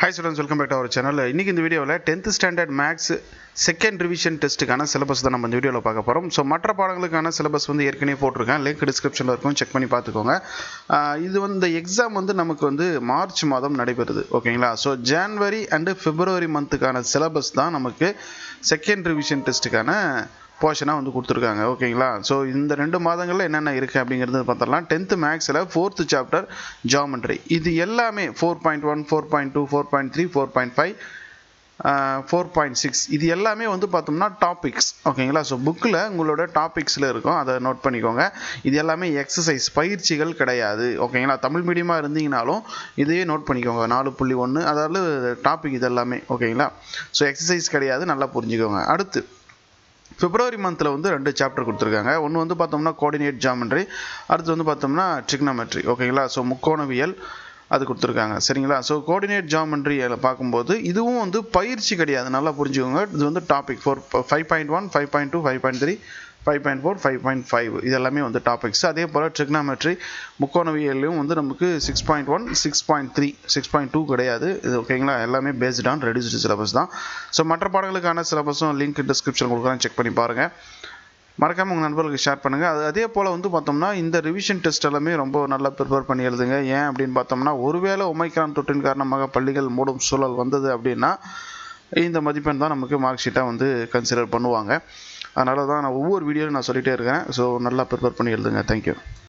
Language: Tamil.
hi students welcome back to our channel இன்றைக்கி இந்த வீடியோவில் tenth standard maths second revision டெஸ்ட்டுக்கான சிலபஸ் தான் நம்ம இந்த வீடியோவில் பார்க்க போகிறோம் ஸோ மற்ற பாடங்களுக்கான சிலபஸ் வந்து ஏற்கனவே போட்டிருக்கேன் லிங்க் டிஸ்கிரிப்ஷனில் இருக்கும் செக் பண்ணி பார்த்துக்கோங்க ஆஹ் இது வந்து இந்த எக்ஸாம் வந்து நமக்கு வந்து மார்ச் மாதம் நடைபெறுது ஓகேங்களா ஸோ ஜான்வரி அண்டு பிப்ரவரி மந்த்துக்கான சிலபஸ் தான் நமக்கு செகண்ட் ரிவிஷன் டெஸ்ட்டுக்கான போர்ஷனாக வந்து கொடுத்துருக்காங்க ஓகேங்களா ஸோ இந்த ரெண்டு மாதங்களில் என்னென்ன இருக்குது அப்படிங்கிறது பார்த்தரலாம் டென்த்து மேக்ஸில் ஃபோர்த்து சாப்டர் ஜாமெண்ட்ரி இது எல்லாமே four point one four point two four point three four point five four point six இது எல்லாமே வந்து பார்த்தோம்னா டாபிக்ஸ் ஓகேங்களா ஸோ புக்கில் உங்களோட டாபிக்ஸில் இருக்கும் அதை நோட் பண்ணிக்கோங்க இது எல்லாமே எக்ஸசைஸ் பயிற்சிகள் கிடையாது ஓகேங்களா தமிழ் மீடியமாக இருந்தீங்கனாலும் இதையே நோட் பண்ணிக்கோங்க நாலு புள்ளி ஒன்று அதாவது டாபிக் இது எல்லாமே ஓகேங்களா ஸோ எக்ஸசைஸ் கிடையாது நல்லா புரிஞ்சுக்கோங்க அடுத்து பிப்ரவரி மந்தில் வந்து ரெண்டு சாப்டர் கொடுத்துருக்காங்க ஒன்று வந்து பார்த்தோம்னா கோஆர்டினேட் ஜாமெண்ட்ரி அடுத்து வந்து பார்த்தோம்னா ட்ரிக்னாமெட்ரி ஓகேங்களா ஸோ முக்கோணவியல் அது கொடுத்துருக்காங்க சரிங்களா ஸோ கோஆர்டினேட் ஜாமெண்ட்ரி பார்க்கும்போது இதுவும் வந்து பயிற்சி கிடையாது நல்லா புரிஞ்சுக்கோங்க இது வந்து topic four five point one five point two five point three five point four five point five இது எல்லாமே வந்து டாபிக்ஸ் அதே போல் ட்ரிக்னாமெட்ரி முக்கோணவியல்லையும் வந்து நமக்கு six point one six point three six point two கிடையாது இது ஓகேங்களா எல்லாமே பேஸ்ட் ஆன் ரெடியூஸ்டு சிலபஸ் தான் ஸோ மற்ற பாடங்களுக்கான சிலபஸும் லிங்க் டிஸ்கிரிப்ஷன் கொடுக்குறேன் செக் பண்ணி பாருங்கள் மறக்காமல் உங்கள் நண்பர்களுக்கு ஷேர் பண்ணுங்கள் அது அதே போல் வந்து பார்த்தோம்னா இந்த ரிவிஷன் டெஸ்ட் எல்லாமே ரொம்ப நல்லா ப்ரிப்பேர் பண்ணி எழுதுங்க ஏன் அப்படின்னு பார்த்தோம்னா ஒருவேளை ஒமைக்கான் தொற்றின் காரணமாக பள்ளிகள் மூடும் சூழல் வந்தது அப்படின்னா இந்த மதிப்பெண் தான் நமக்கு மார்க் ஷீட்டாக வந்து கன்சிடர் பண்ணுவாங்க அதனால தான் நான் ஒவ்வொரு வீடியோவில் நான் சொல்லிகிட்டே இருக்கேன் ஸோ நல்லா ப்ரிப்பேர் பண்ணி எழுதுங்க தேங்க்யூ